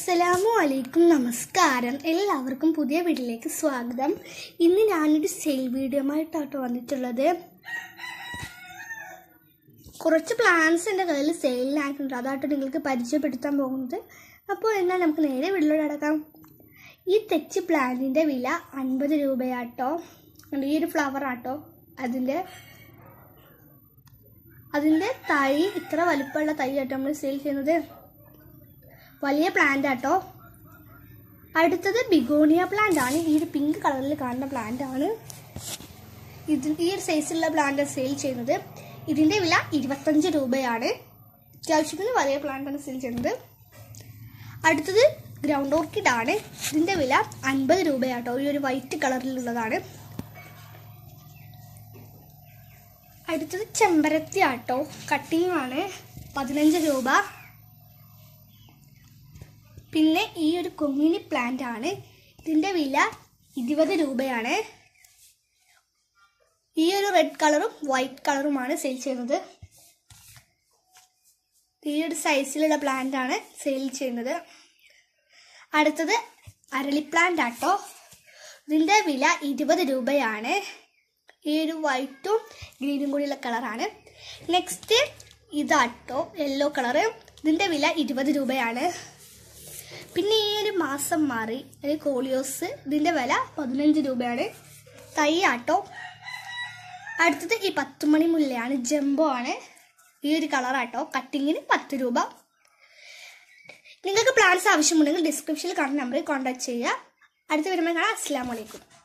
അസ്സലാമു അലൈക്കും നമസ്കാരം എല്ലാവർക്കും പുതിയ വീട്ടിലേക്ക് സ്വാഗതം ഇന്ന് ഞാനൊരു സെയിൽ വീഡിയോ ആയിട്ടാട്ടോ വന്നിട്ടുള്ളത് കുറച്ച് പ്ലാൻസ് എൻ്റെ കയ്യിൽ സെയിലിനായിട്ടുണ്ട് അതാട്ടോ നിങ്ങൾക്ക് പരിചയപ്പെടുത്താൻ പോകുന്നത് അപ്പോൾ എന്നാൽ നമുക്ക് നേരെ വീട്ടിലോട്ട് അടക്കാം ഈ തെച്ചി പ്ലാന്റിൻ്റെ വില അൻപത് രൂപയാട്ടോ കണ്ടോ, ഈ ഒരു ഫ്ലവർ ആട്ടോ അതിൻ്റെ അതിൻ്റെ തൈ ഇത്ര വലിപ്പമുള്ള തൈ ആട്ടോ നമ്മൾ സെയിൽ ചെയ്യുന്നത് വലിയ പ്ലാന്റ് ആട്ടോ അടുത്തത് ബിഗോണിയ പ്ലാന്റ് ആണ് ഈ ഒരു പിങ്ക് കളറിൽ കാണുന്ന പ്ലാന്റ് ആണ് ഇത് ഈ ഒരു സൈസിലുള്ള പ്ലാന്റ് സെയിൽ ചെയ്യുന്നത് ഇതിന്റെ വില ഇരുപത്തഞ്ച് രൂപയാണ് അത്യാവശ്യത്തിന് വലിയ പ്ലാന്റ് ആണ് സെയിൽ ചെയ്യുന്നത് അടുത്തത് ഗ്രൗണ്ട് ഓർക്കിഡ് ആണ് ഇതിന്റെ വില അൻപത് രൂപയാട്ടോ ഈ ഒരു വൈറ്റ് കളറിലുള്ളതാണ് അടുത്തത് ചെമ്പരത്തി ആട്ടോ കട്ടിംഗ് ആണ് പതിനഞ്ച് രൂപ പിന്നെ ഈ ഒരു കൊമ്മിനി പ്ലാന്റ് ആണ് ഇതിന്റെ വില ഇരുപത് രൂപയാണ് ഈ ഒരു റെഡ് കളറും വൈറ്റ് കളറുമാണ് സെയിൽ ചെയ്യുന്നത് ഈ ഒരു സൈസിലുള്ള പ്ലാന്റ് ആണ് സെയിൽ ചെയ്യുന്നത് അടുത്തത് അരളി പ്ലാന്റ് ആട്ടോ ഇതിന്റെ വില ഇരുപത് രൂപയാണ് ഈ ഒരു വൈറ്റും ഗ്രീനും കൂടിയുള്ള കളറാണ് നെക്സ്റ്റ് ഇതാട്ടോ യെല്ലോ കളറ് ഇതിന്റെ വില ഇരുപത് രൂപയാണ് പിന്നെ ഈ ഒരു മാസം മാറി ഒരു കോളിയോസ് ഇതിന്റെ വില പതിനഞ്ച് രൂപയാണ് തൈ ആട്ടോ അടുത്തത് ഈ പത്തുമണി മുല്ലയാണ് ജംബോ ആണ് ഈ ഒരു കളറാട്ടോ കട്ടിങ്ങിന് പത്ത് രൂപ നിങ്ങൾക്ക് പ്ലാൻസ് ആവശ്യമുണ്ടെങ്കിൽ ഡിസ്ക്രിപ്ഷനിൽ കാണുന്ന നമ്പറിൽ കോൺടാക്ട് ചെയ്യുക അടുത്ത വരുമ്പോൾ കാണാം അസ്സാം വലൈക്കും